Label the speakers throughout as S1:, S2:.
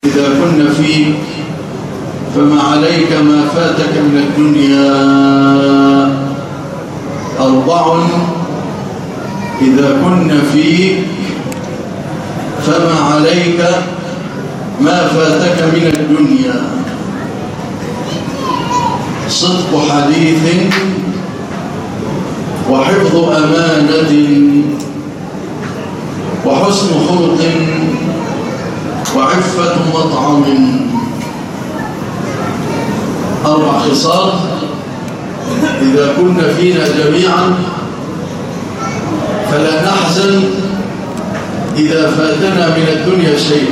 S1: إذا كنا فيك فما عليك ما فاتك من الدنيا أربع إذا كنا فيك فما عليك ما فاتك من الدنيا صدق حديث وحفظ أمانة وحسن خلق وعفة مطعم أربع خصال إذا كنا فينا جميعا فلا نحزن إذا فاتنا من الدنيا شيء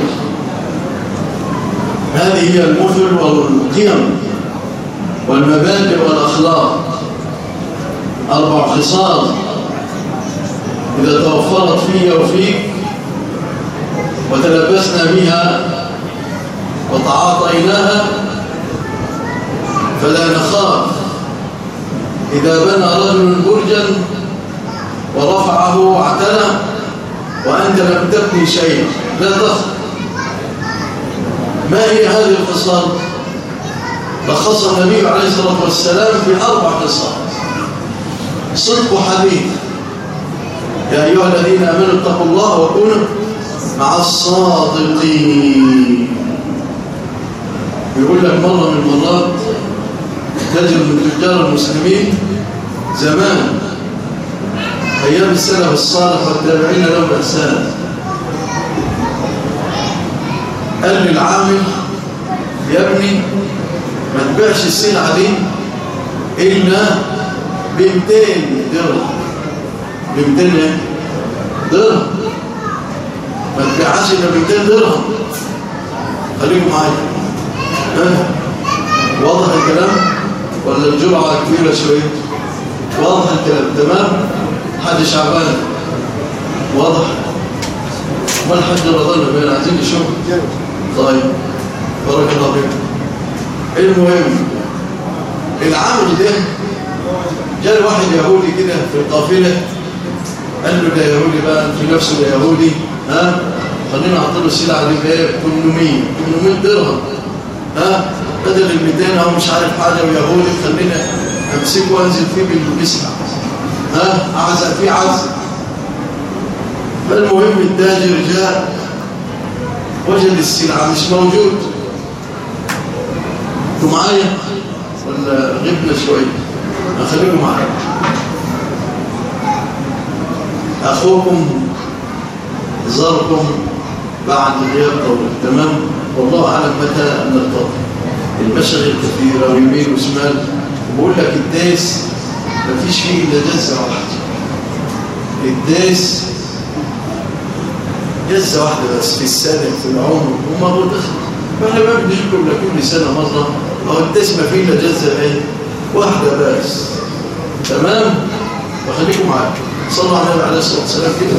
S1: هذه هي المثل والقيم والمبادئ والأخلاق أربع خصال إذا توفرت في وفيك وتلبسنا بها وتعاطيناها فلا نخاف إذا بنى رجل برجا ورفعه واعتنى وأنت لم تبني شيئا لا تخف ما هي هذه الخصال لخصها النبي عليه الصلاة والسلام في أربع خصال صدق حديث يا أيها الذين آمنوا اتقوا الله وكونوا مع الصادقين يقول لك مرة من المرات تجد من تجار المسلمين زمان أيام السلف الصالح والتابعين لهم إحسان قال للعامل يا ابني ما تبيعش السلعة دي إلا ب 200 درهم ب 200 درهم ما تبيعهاش إلا ب 200 درهم خليكم معايا ها واضح الكلام ولا الجرعة كبيرة شوية واضح الكلام تمام حد شعبان واضح ما الحج رضانا بين عايزين نشوف طيب بارك الله فيك المهم العامل ده جاء واحد يهودي كده في القافلة قال له ده يهودي بقى في نفسه ده يهودي ها خلينا اعطيله السلعة دي بايه 800 800 درهم ها بدل ال 200 او مش عارف حاجة ويهودي خلينا امسكه وانزل فيه بالمسحة ها اعزق فيه عزق فالمهم التاجر جاء وجد السلعة مش موجود انتوا معايا ولا غبنا شوية اخليكم معايا اخوكم زاركم بعد غياب طويل تمام والله اعلم متى نلتقي المشاغل كثيره ويمين وشمال وبقول لك الداس مفيش فيه الا جزه واحده الداس جزه واحده بس في السنه في العمر وما هو دخل فاحنا ما بنجيب له كل سنه مره هو الداس ما فيه الا جزه ايه واحده بس تمام وخليكم معايا صلوا على النبي عليه الصلاه والسلام كده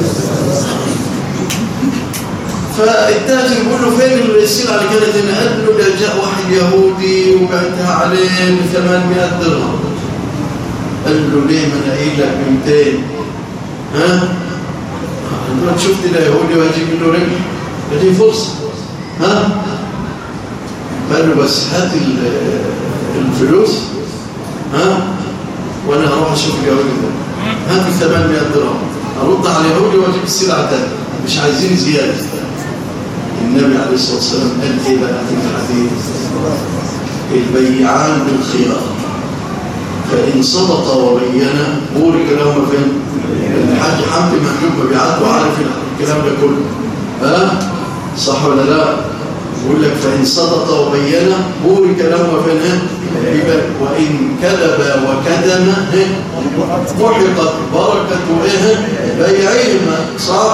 S1: فالتاجر بيقول له فين السلعه اللي كانت هنا قال له ده جاء واحد يهودي وبعتها عليه ب 800 درهم قال له ليه ما انا قايل لك ب 200 ها ما شفت ده يهودي وهجيب له رجل دي فرصه ها قال له بس هات الفلوس ها وانا هروح اشوف اليهودي ده هات 800 درهم ارد على اليهودي واجيب السلعه تاني مش عايزين زياده النبي عليه الصلاه والسلام قال ايه بقى في الحديث البيعان بالخيار فان صدق وبين بورك لهما فين الحاج حمدي محجوب مبيعات وعارف الكلام ده كله ها صح ولا لا يقول لك فإن صدق وبين بورك لهما فين ها وإن كذب وكدم محقت بركة ايه بيعهما صح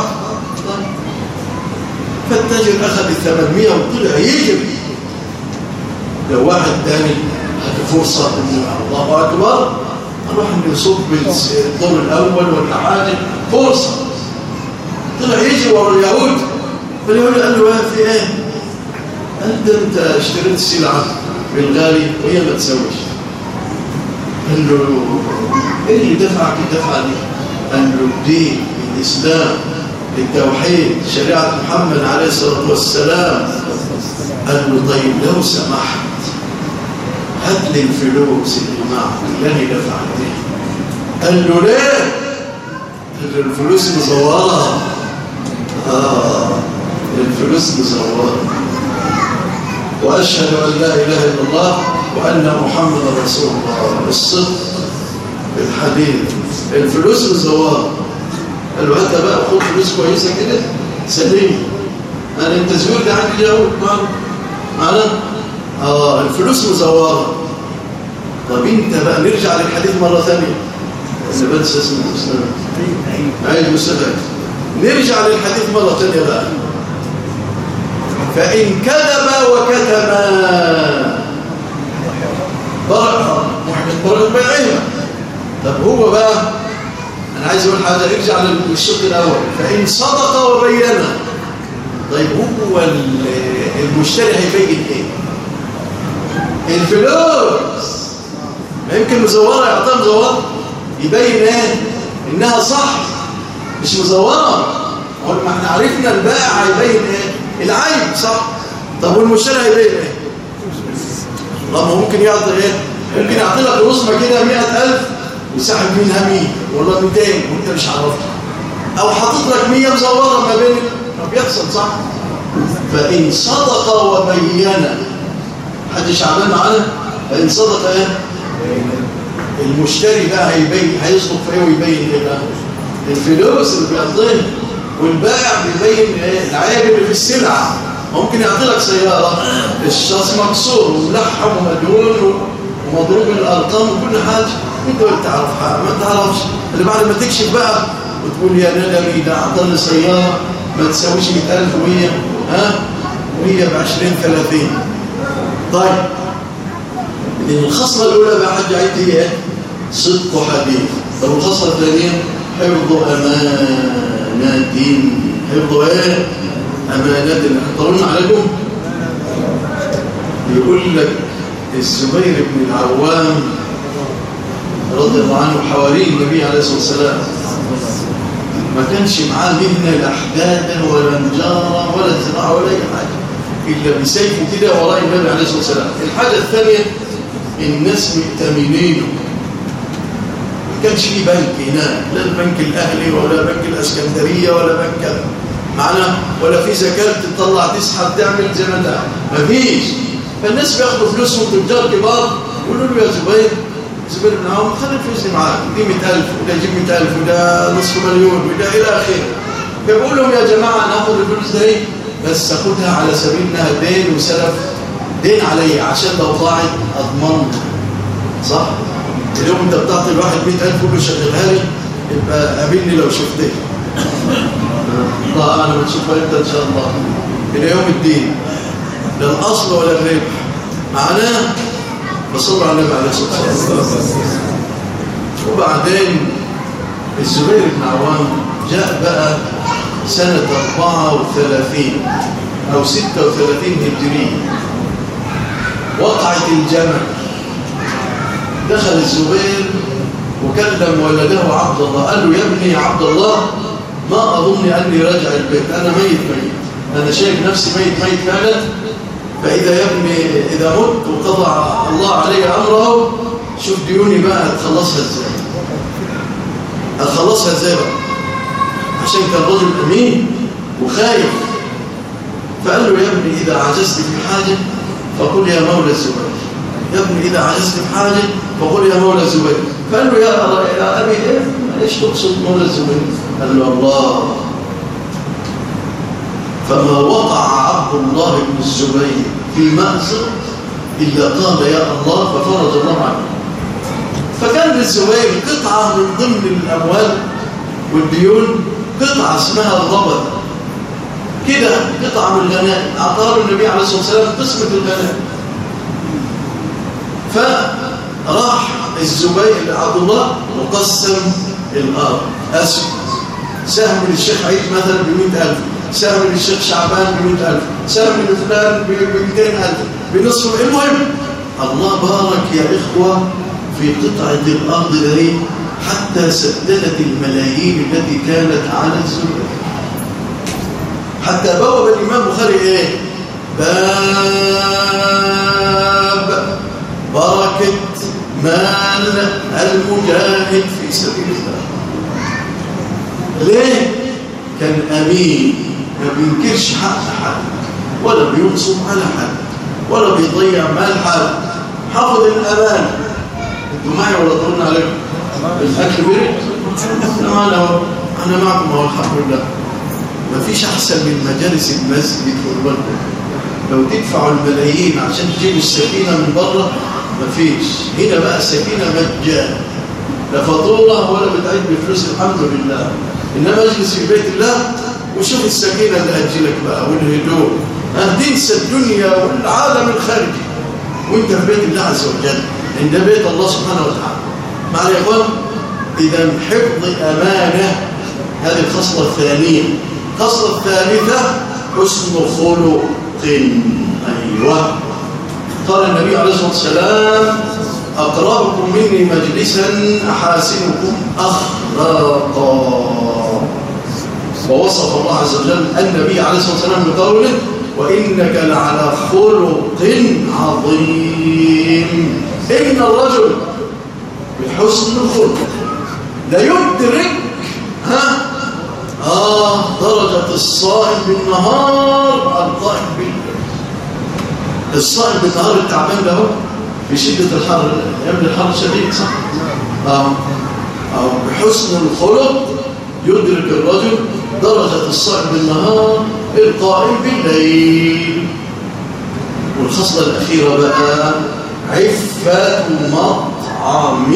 S1: فالتاجر أخذ الثمانمية وطلع يجري لو واحد تاني هات فرصة الله أكبر نروح نصب بالدور الأول ولا حاجة فرصة طلع يجري ورا اليهود فاليهود قال له في ايه قال ده انت اشتريت السلعة بالغالي وهي ما تسويش قال له ايه اللي دفعك الدفعة دي قال له الدين الإسلام التوحيد شريعة محمد عليه الصلاة والسلام قال له طيب لو سمحت هات لي الفلوس اللي معك اللي انا دفعتها قال له ليه؟ قال له الفلوس مزوره اه الفلوس مزوره واشهد ان لا اله الا الله وان محمدا رسول الله الصدق الحديث الفلوس مزوره قال له هات بقى خد فلوس كويسه كده سليم انا انت زوير ده عندي جو معنا اه الفلوس مزوره طب انت بقى نرجع للحديث مره ثانيه اللي بنسى اسمه مسلم عايز مسلم نرجع للحديث مره ثانيه بقى فان كذب وكتم برع محمد برع بيعيها طب هو بقى انا عايز اقول حاجه ارجع للشق الاول فان صدق وبين طيب هو المشتري هيبين ايه الفلوس ما يمكن مزوره يعطيها مزوره يبين ايه انها صح مش مزوره ما احنا عرفنا البائع هيبين ايه العيب صح طب والمشتري هيبين ايه طب ممكن يعطي ايه ممكن يعطي لك رسمه كده 100000 وسحب منها 100 ولا 200 وانت مش عرفتها او حاطط لك 100 مزوره ما بين ما بيحصل صح فان صدق وبين حد شعبان معانا فان صدق ايه المشتري بقى هيبين هيصدق في ايه ويبين ايه بقى الفلوس اللي بيقضيها والبائع بيبين ايه العيب اللي في السلعه ممكن يعطي لك سياره الشاص مكسور وملحم ومدهون ومضروب الارقام وكل حاجه انت ما تعرف حاجه ما تعرفش اللي بعد ما تكشف بقى وتقول يا ندمي ده اعطاني سياره ما تساويش 100000 وهي ها وهي ب 20 30 طيب الخصله الاولى بقى حاجه عندي ايه صدق حديث طب الخصله الثانيه حفظ امانات حفظ ايه امانات طولنا عليكم يقول لك الزبير بن العوام رضي الله عنه حواري النبي عليه الصلاه والسلام ما كانش معاه مهنه لا حداده ولا نجاره ولا زراعه ولا اي حاجه الا بسيفه كده وراء النبي عليه الصلاه والسلام الحاجه الثانيه الناس مؤتمنينه ما كانش في بنك هناك لا البنك الاهلي ولا بنك الاسكندريه ولا بنك معنا ولا في زكاه تطلع تسحب تعمل زي ما انت ما فيش فالناس بياخدوا فلوسهم تجار كبار يقولوا له يا زبير زبير بن عوام خلي الفلوس دي معاك دي 100000 وده يجيب 100000 وده نصف مليون وده الى اخره فيقول لهم يا جماعه ناخد الفلوس دي بس اخدها على سبيل انها دين وسلف دين علي عشان لو ضاعت اضمنها صح اليوم انت بتعطي الواحد 100000 وله شغلها لي يبقى قابلني لو شفتني الله اعلم تشوفها امتى ان شاء الله الى يوم الدين لا الاصل ولا الربح معناه بصلوا على النبي عليه الصلاه والسلام وبعدين الزبير بن عوام جاء بقى سنة 34 أو 36 هجرية وقعت الجمل دخل الزبير وكلم ولده عبد الله قال له يا ابني يا عبد الله ما أظن أني راجع البيت أنا ميت ميت أنا شايف نفسي ميت ميت فعلا فإذا يا ابني إذا مت وقضى الله علي أمره شوف ديوني بقى هتخلصها إزاي هتخلصها إزاي بقى عشان كان رجل أمين وخايف فقال له يا ابني إذا عجزت في حاجة فقل يا مولى الزبير يا ابني إذا عجزت في حاجة فقل يا مولى الزبير فقال له يا, يا أبي إيه ايش تقصد مولى الزبير قال له الله فما وقع عبد الله بن الزبير في مأزق إلا قال يا الله ففرج الله عنه فكان للزبير قطعة من ضمن الأموال والديون قطعة اسمها الربط كده قطعة من الغنائم أعطاه النبي عليه الصلاة والسلام قسمة الغنائم فراح الزبير عبد الله وقسم الأرض أسهم سهم للشيخ عيد مثلا ب 100000 سهم للشيخ شعبان ب 100000 سهم لفلان ب 200000 بنصف المهم الله بارك يا إخوة في قطعة الأرض ذي حتى سددت الملايين التي كانت على الزبير حتى بوب الإمام بخاري إيه باب بركة مال المجاهد في سبيل الله ليه؟ كان أمين ما بينكرش حق حد ولا بينصب على حد ولا بيضيع مال حد حافظ الأمان انتوا معي ولا طولنا عليكم الأكل برد احنا معنا أنا معكم أهو الحمد لله ما فيش أحسن من مجالس المسجد والبلد لو تدفعوا الملايين عشان تجيبوا السكينة من بره ما فيش هنا بقى السكينة مجان لا فاتوره ولا بتعيد بفلوس الحمد لله إنما اجلس في بيت الله وشوف السكينة اللي هتجيلك بقى والهدوء هتنسى الدنيا والعالم الخارجي وانت في بيت الله عز وجل عند بيت الله سبحانه وتعالى معنا يا اخوان اذا حفظ امانه هذه الخصله الثانيه الخصله الثالثه حسن خلق ايوه قال النبي عليه الصلاه والسلام اقربكم مني مجلسا احاسنكم اخلاقا ووصف الله عز وجل النبي عليه الصلاه والسلام بقوله وانك لعلى خلق عظيم ان الرجل بحسن الخلق لا يدرك ها اه درجه الصائم بالنهار القائم بالليل الصائم بالنهار التعبان له بشده الحر يوم الحر شديد صح اه اه بحسن الخلق يدرك الرجل درجة الصائم بالنهار القائم بالليل والخصلة الأخيرة بقى عفة مطعم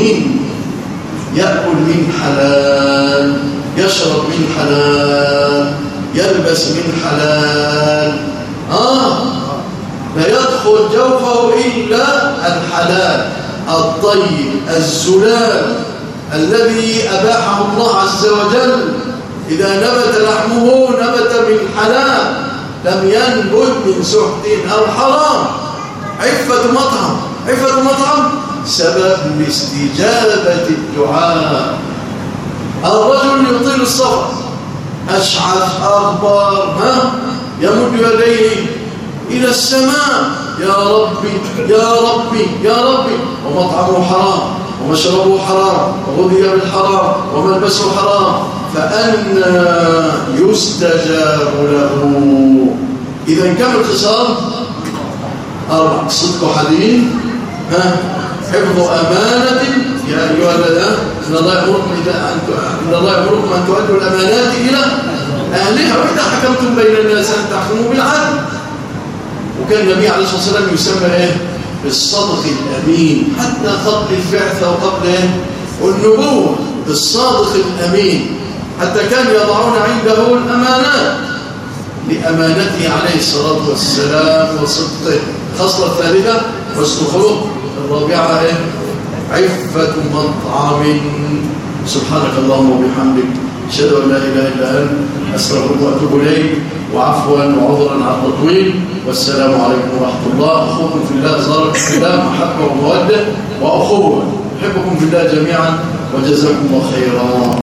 S1: يأكل من حلال يشرب من حلال يلبس من حلال آه لا يدخل جوفه إلا الحلال الطيب الزلال الذي أباحه الله عز وجل إذا نبت لحمه نبت من حلال لم ينبت من سحت أو حرام عفة مطعم عفة مطعم سبب لاستجابة الدعاء الرجل يطيل السفر أشعث أخبار ها يمد يديه إلى السماء يا ربي يا ربي يا ربي ومطعمه حرام ومشربه حرام وغذي بالحرام وملبسه حرام فأنا يستجاب له إذا كم الخصال أربع صدق حديث ها حفظ أمانة يا أيها الذين إن الله يأمركم إذا إن الله يأمركم أن تؤدوا الأمانات إلى أهلها وإذا حكمتم بين الناس أن تحكموا بالعدل وكان النبي عليه الصلاة والسلام يسمى إيه؟ بالصدق الأمين حتى قبل البعثة وقبل إيه؟ النبوة بالصادق الأمين حتى كان يضعون عنده الأمانات لأمانته عليه الصلاة والسلام وصدقه خصلة الثالثة حسن خلق الرابعة إيه؟ عفة مطعم سبحانك اللهم وبحمدك أشهد أن لا إله إلا أنت أستغفرك وأتوب إليك وعفوا وعذرا على التطويل والسلام عليكم ورحمة الله أخوكم في الله زارك في الله محبة ومودة وأخوة أحبكم في الله جميعا وجزاكم الله خيرا